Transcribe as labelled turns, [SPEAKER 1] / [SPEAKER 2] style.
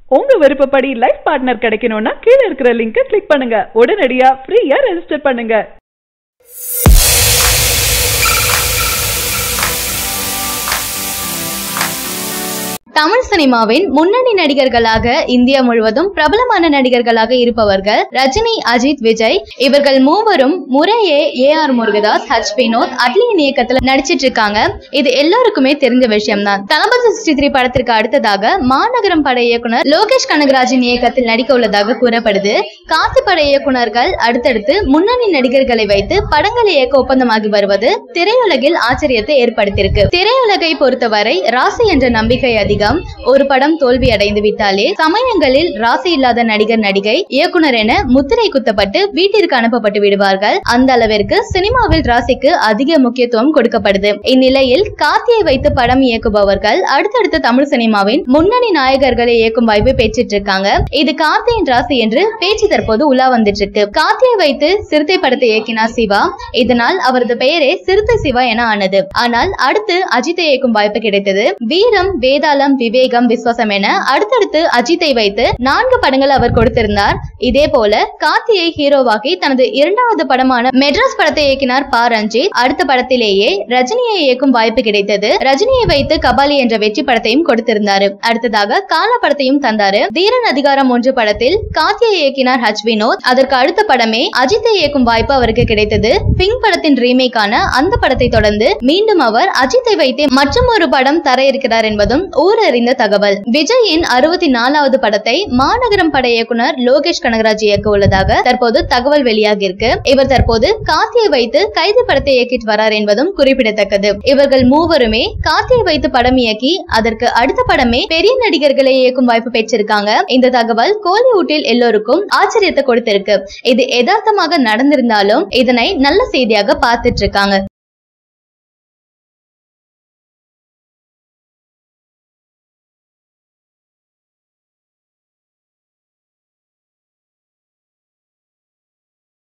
[SPEAKER 1] உங்க விருப்பப்படி life partner கிடைக்கணும்னா கீழ இருக்கிற லிங்கை கிளிக் பண்ணுங்க உடனடியா ஃப்ரீயா ரெஜிஸ்டர் பண்ணுங்க
[SPEAKER 2] தமிழ் சினிமாவின் முன்னணி நடிகர்களாக இந்தியா முழுவதும் பிரபலமான நடிகர்களாக இருப்பவர்கள் ரஜினி அஜித் விஜய் இவர்கள் மூவரும் முறையே A R Murugadoss H Vinoth அட்லியின் இயக்கத்துல நடிச்சிட்டு இருக்காங்க இது எல்லாருக்குமே தெரிஞ்ச விஷயம்தான் தளபதி சிக்ஸ்டி த்ரீ படத்திற்கு அடுத்ததாக மாநகரம் பட இயக்குனர் லோகேஷ் கனகராஜின் இயக்கத்தில் நடிக்க உள்ளதாக கூறப்படுது காசி பட இயக்குனர்கள் அடுத்தடுத்து முன்னணி நடிகர்களை வைத்து படங்களை இயக்க ஒப்பந்தமாகி வருவது திரையுலகில் ஆச்சரியத்தை ஏற்படுத்தியிருக்கு திரையுலகை பொறுத்தவரை ராசி என்ற நம்பிக்கை அதிகம் ஒரு படம் தோல்வி அடைந்து விட்டாலே சமயங்களில் ராசி இல்லாத நடிகர் நடிகை இயக்குனர் என முத்திரை குத்தப்பட்டு வீட்டிற்கு அனுப்பப்பட்டு விடுவார்கள் அந்த அளவிற்கு சினிமாவில் ராசிக்கு அதிக முக்கியத்துவம் கொடுக்கப்படுது இந்நிலையில் கார்த்தியை வைத்து படம் இயக்குபவர்கள் அடுத்தடுத்த தமிழ் சினிமாவின் முன்னணி நாயகர்களை இயக்கும் வாய்ப்பை பெற்றுட்டு இருக்காங்க இது கார்த்தியின் ராசி என்று பேச்சு தற்போது உலா வந்துட்டு இருக்கு கார்த்தியை வைத்து சிறுத்தை படத்தை இயக்கினார் சிவா இதனால் அவரது பெயரே சிறுத்தை சிவா என ஆனது ஆனால் அடுத்து அஜித்தை இயக்கும் வாய்ப்பு கிடைத்தது வீரம் வேதாளம் விவேகம் விஸ்வாசம் என அடுத்தடுத்து அஜித்தை வைத்து நான்கு படங்கள் அவர் கொடுத்திருந்தார் இதே போல கார்த்தியை ஹீரோவாக்கி தனது இரண்டாவது படமான மெட்ராஸ் படத்தை இயக்கினார் பா ரஞ்சித் அடுத்த படத்திலேயே ரஜினியை இயக்கும் வாய்ப்பு கிடைத்தது ரஜினியை வைத்து கபாலி என்ற வெற்றி படத்தையும் கொடுத்திருந்தாரு அடுத்ததாக கால படத்தையும் தந்தாரு தீரன் அதிகாரம் ஒன்று படத்தில் கார்த்தியை இயக்கினார் ஹச் வினோத் அதற்கு அடுத்த படமே அஜித்தை இயக்கும் வாய்ப்பு அவருக்கு கிடைத்தது பிங்க் படத்தின் ரீமேக்கான அந்த படத்தை தொடர்ந்து மீண்டும் அவர் அஜித்தை வைத்தே மற்றும் ஒரு படம் தர இருக்கிறார் என்பதும் ஊரறிந்த தகவல் விஜயின் அறுபத்தி நாலாவது படத்தை மாநகரம் பட இயக்குனர் லோகேஷ் கனகராஜ் இயக்க உள்ளதாக தற்போது தகவல் வெளியாகி இருக்கு இவர் தற்போது கார்த்தியை வைத்து கைது படத்தை இயக்கிட்டு வரார் என்பதும் குறிப்பிடத்தக்கது இவர்கள் மூவருமே கார்த்தியை வைத்து படம் இயக்கி அதற்கு அடுத்த படமே பெரிய நடிகர்களை இயக்கும் வாய்ப்பு பெற்றிருக்காங்க இந்த தகவல் கோலிவுட்டில் எல்லோருக்கும் ஆச்சரியத்தை கொடுத்திருக்கு இது யதார்த்தமாக நடந்திருந்தாலும் இதனை நல்ல செய்தியாக பார்த்துட்டு இருக்காங்க